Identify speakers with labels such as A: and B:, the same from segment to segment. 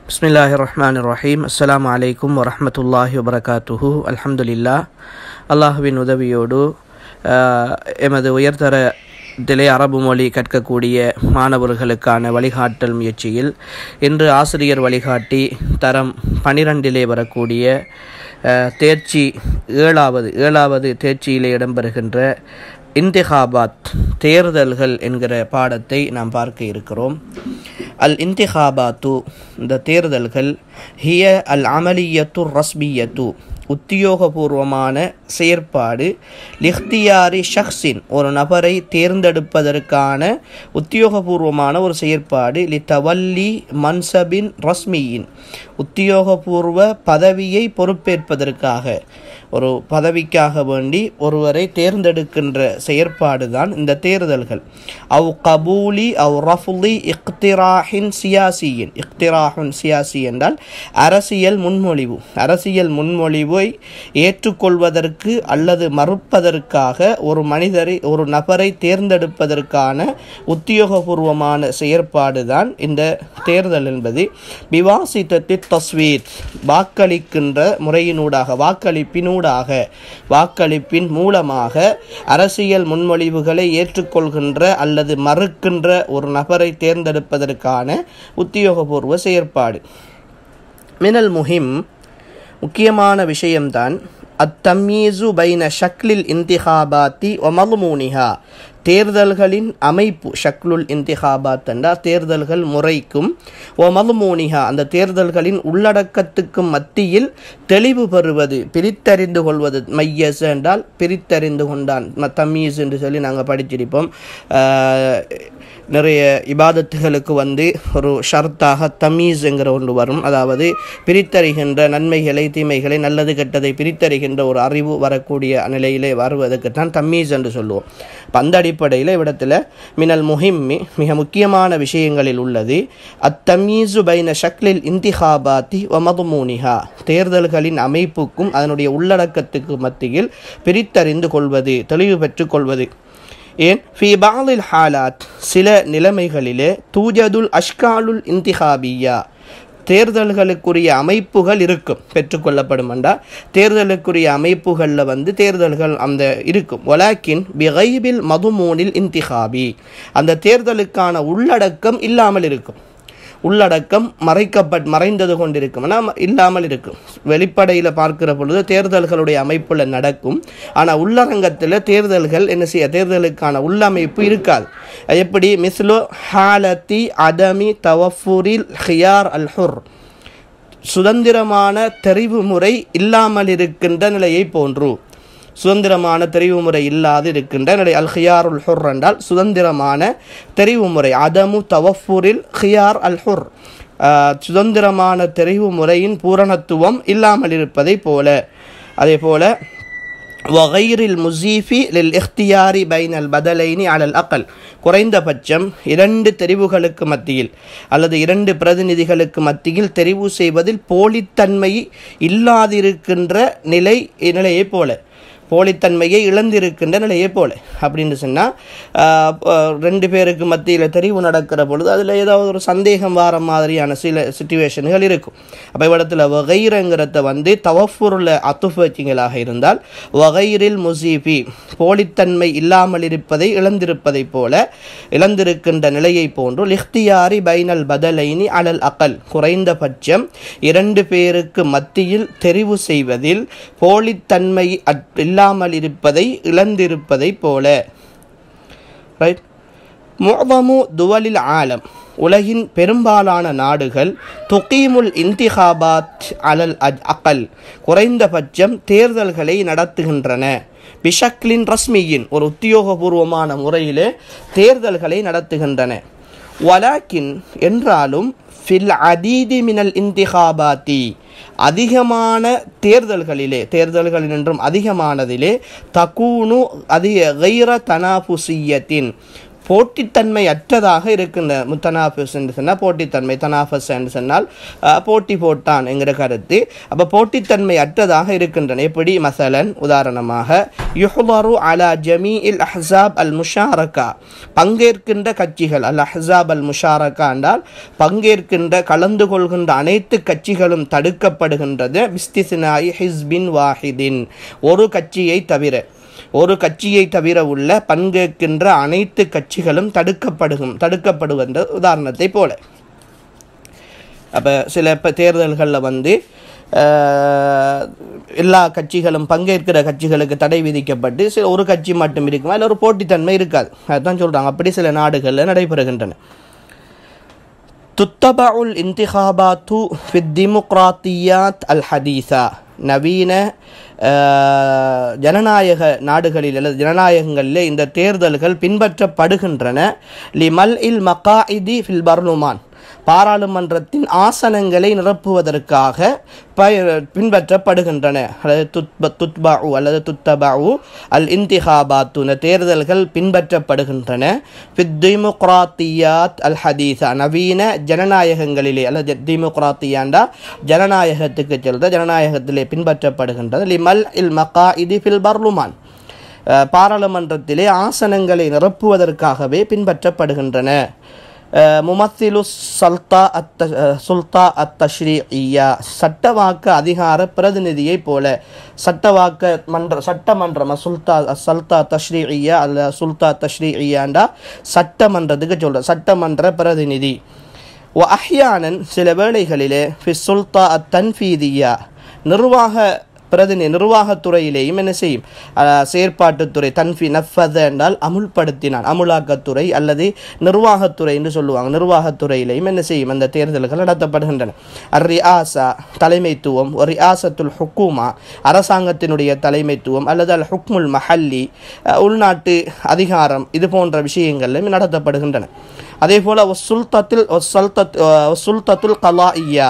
A: பிஸ்மில்லாஹி ரஹ்மான் ரஹீம் அஸ்ஸலாமு அலைக்கும் வரஹ்மத்துல்லாஹி வபரகாத்துஹு அல்ஹம்துலில்லாஹ் அல்லாஹுவின் உதவியோடு ஆஹ், எமது உயர்தர திலே அரபு மொழி கற்கக்கூடிய மாணவர்களுக்கான வழிகாட்டல் முயற்சியில் இன்று ஆசிரியர் வழிகாட்டி தரம் பனிரெண்டிலே வரக்கூடிய ஆஹ், தேர்ச்சி ஏழாவது ஏழாவது தேர்ச்சியிலே இடம்பெறுகின்ற இன்திஹாபாத் தேர்தல்கள் என்கிற பாடத்தை நாம் பார்க்க இருக்கிறோம் அல் இன்திஹாபாத்து இந்த தேர்தல்கள் ஹிய அல் அமலியத்து ரஸ்மியத்து உத்தியோகபூர்வமான செயற்பாடு லிஹ்தியாரி ஷஹ்ஸின் ஒரு நபரை தேர்ந்தெடுப்பதற்கான உத்தியோகபூர்வமான ஒரு செயற்பாடு லி தவல்லி மன்சபின் ரஸ்மியின் உத்தியோகபூர்வ பதவியை பொறுப்பேற்பதற்காக ஒரு பதவிக்காக வேண்டி ஒருவரை தேர்ந்தெடுக்கின்ற செயற்பாடு தான் இந்த தேர்தல்கள் அவ் கபூலி அவ் ரஃபுலி இக்திராஹின் சியாசியின் இக்திராஹின் சியாசி என்றால் அரசியல் முன்மொழிவு அரசியல் முன்மொழிவை ஏற்றுக்கொள்வதற்கு அல்லது மறுப்பதற்காக ஒரு மனிதரை ஒரு நபரை தேர்ந்தெடுப்பதற்கான உத்தியோகபூர்வமான செயற்பாடு தான் இந்த தேர்தல் என்பது விவாசித்தத்தி தஸ்வீத் வாக்களிக்கின்ற முறையினூடாக வாக்களிப்பினூடாக வாக்களிப்பின் மூலமாக அரசியல் முன்மொழிவுகளை ஏற்றுக்கொள்கின்ற அல்லது மறுக்கின்ற ஒரு நபரை தேர்ந்தெடுப்பதற்கான உத்தியோகபூர்வ செயற்பாடு மினல் முஹிம் முக்கியமான விஷயம்தான் அத்தம்மீசு பைன ஷக்லில் இந்திஹாபாத்தி ஒமல்மூனிஹா தேர்தல்களின் அமைப்பு ஷக்லுல் இந்திஹாபாத் என்றால் தேர்தல்கள் முறைக்கும் ஓ மதுமூனிஹா அந்த தேர்தல்களின் உள்ளடக்கத்துக்கும் மத்தியில் தெளிவு பெறுவது பிரித்தறிந்து கொள்வது மையஸ் என்றால் பிரித்தறிந்து கொண்டான் ம- தமீஸ் என்று சொல்லி நாங்கள் படிச்சிருப்போம் ஆஹ், நிறைய இபாதத்துகளுக்கு வந்து ஒரு ஷர்த்தாக தமீஸ்ங்கிற ஒன்று வரும் அதாவது பிரித்தறிகின்ற நன்மைகளை தீமைகளை நல்லது கெட்டதை பிரித்தறிகின்ற ஒரு அறிவு வரக்கூடிய நிலையிலே வருவதற்கு தான் தம்மீஸ் என்று சொல்லுவோம் அப்ப அந்த அடிப்படையில் இவ்விடத்தில் மினல் முஹிம்மி மிக முக்கியமான விஷயங்களில் உள்ளது அத்தமீசு பைன ஷக்லில் இந்திஹாபாத்தி வமதுமூனிஹா தேர்தல்களின் அமைப்புக்கும் அதனுடைய உள்ளடக்கத்துக்கு மத்தியில் பிரித்தறிந்து கொள்வது தெளிவு பெற்றுக் கொள்வது ஏன் ஃபி பாலில் ஹாலாத் சில நிலைமைகளிலே தூஜதுல் அஷ்காலுல் இந்திஹாபியா தேர்தல்களுக்குரிய அமைப்புகள் இருக்கும் பெற்றுக்கொள்ளப்படும் என்றா தேர்தலுக்குரிய அமைப்புகளில் வந்து தேர்தல்கள் அந்த இருக்கும் ஒலாக்கின் பிகைபில் மதுமூனில் இந்திஹாபி அந்த தேர்தலுக்கான உள்ளடக்கம் இல்லாமல் இருக்கும் உள்ளடக்கம் மறைக்கப்பட் மறைந்தது கொண்டிருக்கும் ஆனால் இல்லாமல் இருக்கும் வெளிப்படையில் பார்க்கிற பொழுது தேர்தல்களுடைய அமைப்புல நடக்கும் ஆனால் உள்ளரங்கத்தில் தேர்தல்கள் என்ன செய்ய தேர்தலுக்கான உள்ளமைப்பு இருக்காது அது எப்படி மிஸ்லோ ஹாலத்தி அதமி தவஃபூரில் ஹியார் அல் ஹுர் சுதந்திரமான தெரிவு முறை இல்லாமல் இருக்கின்ற நிலையை போன்று சுதந்திரமான தெரிவு முறை இல்லாது இருக்கின்ற நிலை அல் ஹியாருல் ஹுர் என்றால் சுதந்திரமான தெரிவு முறை அதமு தவஃபூரில் ஹியார் அல் ஹுர் ஆஹ், சுதந்திரமான தெரிவு முறையின் பூரணத்துவம் இல்லாமல் இருப்பதை போல அதே போல வகைரில் முசீஃபி லில் இஃப்தியாரி பைனல் பதலைனி அலல் அக்கல் குறைந்தபட்சம் இரண்டு தெரிவுகளுக்கு மத்தியில் அல்லது இரண்டு பிரதிநிதிகளுக்கு மத்தியில் தெரிவு செய்வதில் போலித்தன்மை இல்லாதிருக்கின்ற நிலை நிலையைப் போல போலித்தன்மையை இழந்திருக்கின்ற நிலையை போல அப்படின்னு சொன்னால் ரெண்டு பேருக்கு மத்தியில் தெரிவு நடக்கிற பொழுது அதில் ஏதாவது ஒரு சந்தேகம் வார மாதிரியான சில சுச்சுவேஷன்கள் இருக்கும் அப்போ இவ்விடத்தில் வகைரங்கிறத வந்து தவஃபுரில் அத்துஃப் வச்சிங்களாக இருந்தால் வகைரில் முசீஃபி போலித்தன்மை இல்லாமல் இருப்பதை இழந்திருப்பதை போல இழந்திருக்கின்ற நிலையை போன்று லிஹ்தியாரி பைனல் பதலைனி அலல் அகல் குறைந்தபட்சம் இரண்டு பேருக்கு மத்தியில் தெரிவு செய்வதில் போலித்தன்மை அற்- இல்லாமல் இருப்பதை இழந்திருப்பதை போல ரைட் முஅதமு துவலில் ஆலம் உலகின் பெரும்பாலான நாடுகள் துகீமுல் இன்திஹாபாத் அலல் அஜ் அகல் குறைந்தபட்சம் தேர்தல்களை நடத்துகின்றன பிஷக்லின் ரஸ்மியின் ஒரு உத்தியோகபூர்வமான முறையிலே தேர்தல்களை நடத்துகின்றன வலாக்கின் என்றாலும் ஃபில் அதீதி மினல் இன்திஹாபாத்தி அதிகமான தேர்தல்களிலே தேர்தல்களில் என்றும் அதிகமானதிலே தகூனு அதிக கைர தனாபுசியத்தின் போட்டித்தன்மை அற்றதாக இருக்கின்ற முத்தனாஃபஸ் என்று சொன்னால் போட்டித்தன்மை தனாஃபஸ் என்று சொன்னால் அஹ், போட்டி போட்டான் என்கிற கருத்து அப்போ போட்டித்தன்மை அற்றதாக இருக்கின்றன எப்படி மசலன் உதாரணமாக யுஹ்லரு அலா ஜமீ இல் அஹ்சாப் அல் முஷாரகா பங்கேற்கின்ற கட்சிகள் அல் அஹ்சாப் அல் முஷாரகா என்றால் பங்கேற்கின்ற கலந்து கொள்கின்ற அனைத்து கட்சிகளும் தடுக்கப்படுகின்றது பிஸ்திசினாய் ஹிஸ்பின் வாஹிதின் ஒரு கட்சியை தவிர ஒரு கட்சியை தவிர உள்ள பங்கேற்கின்ற அனைத்து கட்சிகளும் தடுக்கப்படுகும் தடுக்கப்படுகின்ற உதாரணத்தை போல அப்போ சில இப்போ தேர்தல்களில் வந்து அஹ், எல்லா கட்சிகளும் பங்கேற்கிற கட்சிகளுக்கு தடை விதிக்கப்பட்டு சில ஒரு கட்சி மட்டும் இருக்குமா இல்லை ஒரு போட்டித்தன்மை இருக்காது அதுதான் சொல்கிறாங்க அப்படி சில நாடுகளில் நடைபெறுகின்றன تتبع الانتخابات في الديمقراطيات الحديثة நவீன அஹ், ஜனநாயக நாடுகளில் அல்லது ஜனநாயகங்களில் இந்த தேர்தல்கள் பின்பற்றப்படுகின்றன லிமல் இல் மகாஇதி ஃபில் பர்லுமான் பாராளுமன்றத்தின் ஆசனங்களை நிரப்புவதற்காக பய- பின்பற்றப்படுகின்றன அல்லது துத்ப துத்பாவு அல்லது துத்தபாவு அல் இன்திஹாபாத்து இந்த தேர்தல்கள் பின்பற்றப்படுகின்றன டிமோக்ராத்தியாத் அல் ஹதீஸா நவீன ஜனநாயகங்களிலே அல்லது டிமோக்ராத்தியாண்டா ஜனநாயகத்துக்கு செல்ற ஜனநாயகத்திலே பின்பற்றப்படுகின்றது லிமல் இல் மக்கா இது ஃபில் பர்லுமான் அஹ், பாராளுமன்றத்திலே ஆசனங்களை நிரப்புவதற்காகவே பின்பற்றப்படுகின்றன அஹ், முமத்திலு சல்தா அத்த அஹ், சுல்தா அத் தஷ்ரீஇயா சட்டவாக்க அதிகார பிரதிநிதியைப் போல சட்டவாக்க மன்ற சட்டமன்றம் சுல்தா சல்தா தஷ்ரீஇயா அல்ல சுல்தா தஷ்ரீஇயாண்டா சட்டமன்றத்துக்கு சொல்ற சட்டமன்ற பிரதிநிதி வ அஹ்யானன் சில வேளைகளிலே ஃபி சுல்தா அத் தன்ஃபீதியா நிர்வாக பிரதினி நிர்வாகத்துறையிலேயும் என்ன செய்யும் அஹ், செயற்பாட்டுத்துறை தன்ஃபி நஃபத என்றால் அமுல்படுத்தினான் அமுலாக்கத்துறை அல்லது நிர்வாகத்துறை என்று சொல்லுவாங்க நிர்வாகத்துறையிலேயும் என்ன செய்யும் அந்த தேர்தல்கள் நடத்தப்படுகின்றன அர் ரியாசா தலைமைத்துவம் ஒரு ரியாசத்துல் ஹுக்கூமா அரசாங்கத்தினுடைய தலைமைத்துவம் அல்லது அல் ஹுக்முல் மஹல்லி அஹ், உள்நாட்டு அதிகாரம் இது போன்ற விஷயங்களிலும் நடத்தப்படுகின்றன அதே போல சுல்தத்தில் சுல்தத்துல் கலாஇயா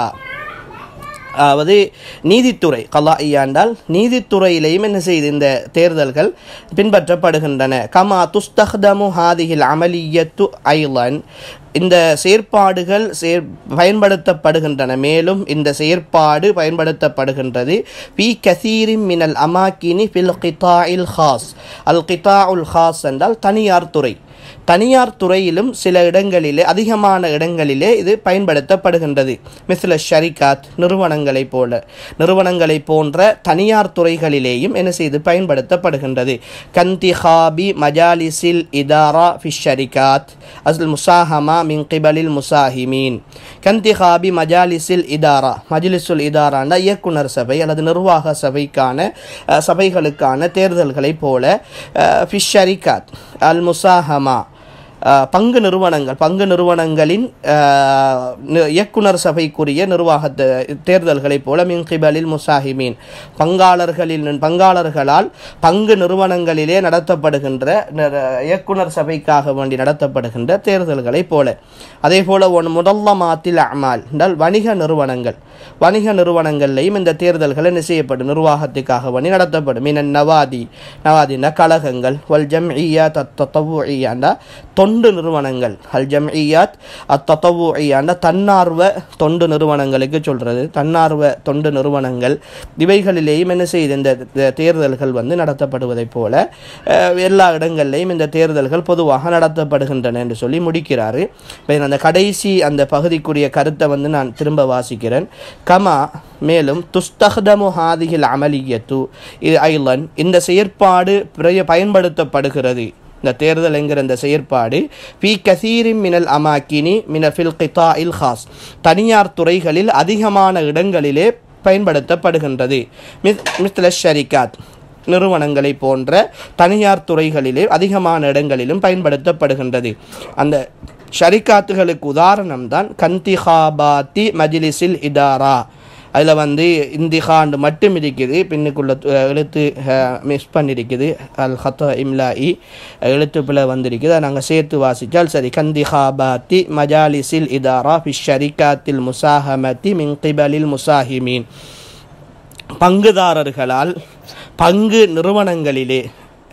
A: அதாவது நீதித்துறை கலா என்றால் நீதித்துறையிலேயும் என்ன செய்யுது இந்த தேர்தல்கள் பின்பற்றப்படுகின்றன கமா துஸ்தஹ்தமு ஹாதிஹில் அமலியத்து ஐலன் இந்த செயற்பாடுகள் செயற் பயன்படுத்தப்படுகின்றன மேலும் இந்த செயற்பாடு பயன்படுத்தப்படுகின்றது பி கசீரின் மினல் அமாக்கினி ஃபில் கிதாஇல் ஹாஸ் அல் கிதா உல் ஹாஸ் என்றால் தனியார் துறை தனியார் துறையிலும் சில இடங்களிலே அதிகமான இடங்களிலே இது பயன்படுத்தப்படுகின்றது மிஸ்ல ஷரிகாத் நிறுவனங்களைப் போல நிறுவனங்களைப் போன்ற தனியார் துறைகளிலேயும் என்ன செய்து பயன்படுத்தப்படுகின்றது கந்திஹாபி மஜாலிசில் இதாரா ஃபி ஷரிகாத் அஸ்ல் முசாஹமா மின் கிபலில் முசாஹிமீன் கந்திஹாபி மஜாலிசில் இதாரா மஜ்லிசுல் இதாராண்டா இயக்குனர் சபை அல்லது நிர்வாக சபைக்கான அஹ், சபைகளுக்கான தேர்தல்களைப் போல அஹ், ஃபி ஷரிகாத் அல் முசாஹமா அஹ், பங்கு நிறுவனங்கள் பங்கு நிறுவனங்களின் அஹ், நி- இயக்குனர் சபைக்குரிய நிர்வாக தேர்தல்களைப் போல மின் கிபலில் முசாஹிமீன் பங்காளர்களில் பங்காளர்களால் பங்கு நிறுவனங்களிலே நடத்தப்படுகின்ற நிற- இயக்குனர் சபைக்காக வேண்டி நடத்தப்படுகின்ற தேர்தல்களைப் போல அதே போல ஒன் முதல்லமாத்தில் அமால் என்றால் வணிக நிறுவனங்கள் வணிக நிறுவனங்கள்லையும் இந்த தேர்தல்கள் என்ன செய்யப்படும் நிர்வாகத்துக்காக வேண்டி நடத்தப்படும் மீனன் நவாதி நவாதினா கழகங்கள் வல் ஜம்இயாத் அத்தத்தவுஇயாண்டா தொண்டு நிறுவனங்கள் அல் ஜம்இயாத் அத்தத்தவுஇயாண்டா தன்னார்வ தொண்டு நிறுவனங்களுக்கு சொல்றது தன்னார்வ தொண்டு நிறுவனங்கள் இவைகளிலேயும் என்ன செய்யுது இந்த இந்த தேர்தல்கள் வந்து நடத்தப்படுவதைப் போல அஹ், எல்லா இடங்கள்லையும் இந்த தேர்தல்கள் பொதுவாக நடத்தப்படுகின்றன என்று சொல்லி முடிக்கிறாரு இப்ப அந்த கடைசி அந்த பகுதிக்குரிய கருத்தை வந்து நான் திரும்ப வாசிக்கிறேன் கமா மேலும் துஸ்தஹ்தமு ஹாதிகில் அமலியத்து இது ஐலன் இந்த செயற்பாடு பிறைய பயன்படுத்தப்படுகிறது இந்த தேர்தல் என்கிற இந்த செயற்பாடு பி கசீரின் மினல் அமாக்கினி மின ஃபில் கிதா இல் ஹாஸ் தனியார் துறைகளில் அதிகமான இடங்களிலே பயன்படுத்தப்படுகின்றது மிஸ் மிஸ்ல ஷரிகாத் நிறுவனங்களை போன்ற தனியார் துறைகளிலே அதிகமான இடங்களிலும் பயன்படுத்தப்படுகின்றது அந்த ஷரிகாத்துகளுக்கு உதாரணம் தான் கந்திஹாபாத்தி மஜ்லிஸில் இதாரா அதில் வந்து இந்திஹாண்டு மட்டும் இருக்குது பின்னுக்குள்ள து- எழுத்து மிஸ் பண்ணியிருக்குது அல் ஹத்த இம்லாஇ எழுத்து பிழை வந்திருக்குது அதை நாங்கள் சேர்த்து வாசித்தால் சரி கந்திஹாபாத்தி மஜாலிஸில் இதாரா ஃபி ஷரிகாத்தில் முசாஹமத்தி மின் கிபலில் முசாஹிமீன் பங்குதாரர்களால் பங்கு நிறுவனங்களிலே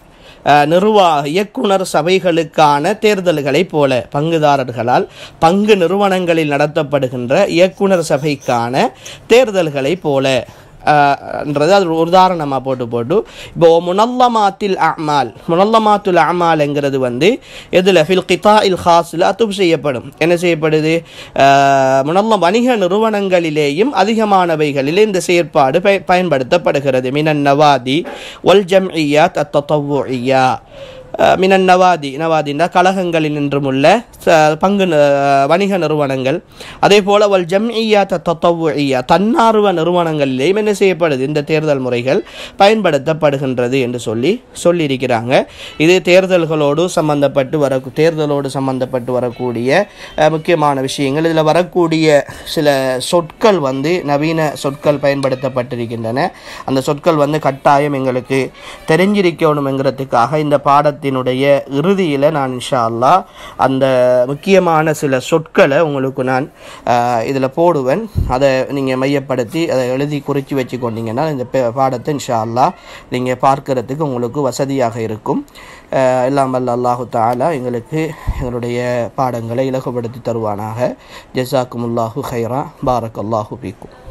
A: அஹ், நிர்வாக இயக்குனர் சபைகளுக்கான தேர்தல்களைப் போல பங்குதாரர்களால் பங்கு நிறுவனங்களில் நடத்தப்படுகின்ற இயக்குனர் சபைக்கான தேர்தல்களைப் போல அஹ், ன்றது அது ஒரு உதாரணமாக போட்டு போட்டு இப்போ முனல்லமாத்தில் அமால் முனல்லமாத்துல் அமால்ங்கிறது வந்து எதில் ஃபில் கிதா இல் ஹாஸில் அத்துப் செய்யப்படும் என்ன செய்யப்படுது அஹ், முனல்ல வணிக நிறுவனங்களிலேயும் அதிகமானவைகளில் இந்த செயற்பாடு பய பயன்படுத்தப்படுகிறது மினன் நவாதி ஒல் ஜம்இயாத் அத்தத்தவுஇயா மினன் நவாதி நவாதின்னா கழகங்களில் நின்றும் உள்ள ச- பங்கு ந- வணிக நிறுவனங்கள் அதே போல வல் ஜம்இயா தத்தவுஇயா தன்னார்வ நிறுவனங்களிலேயும் என்ன செய்யப்படுது இந்த தேர்தல் முறைகள் பயன்படுத்தப்படுகின்றது என்று சொல்லி சொல்லியிருக்கிறாங்க இது தேர்தல்களோடு சம்பந்தப்பட்டு வர தேர்தலோடு சம்பந்தப்பட்டு வரக்கூடிய அஹ், முக்கியமான விஷயங்கள் இதில் வரக்கூடிய சில சொற்கள் வந்து நவீன சொற்கள் பயன்படுத்தப்பட்டிருக்கின்றன அந்த சொற்கள் வந்து கட்டாயம் எங்களுக்கு தெரிஞ்சிருக்கணுங்கிறதுக்காக இந்த பாடத்தினுடைய இறுதியில் நான் இன்ஷா அல்லாஹ் அந்த முக்கியமான சில சொற்களை உங்களுக்கு நான் இதில் போடுவேன் அதை நீங்கள் மையப்படுத்தி அதை எழுதி குறித்து வச்சு கொண்டீங்கன்னா இந்த பே- பாடத்தை இன்ஷா அல்லாஹ் நீங்கள் பார்க்கறதுக்கு உங்களுக்கு வசதியாக இருக்கும் அஹ் எல்லாம் வல்ல அல்லாஹு தாலா எங்களுக்கு எங்களுடைய பாடங்களை இலகுபடுத்தி தருவானாக ஜஸாக்குமுல்லாஹு ஹைரா பாரக் அல்லாஹு பீக்கும்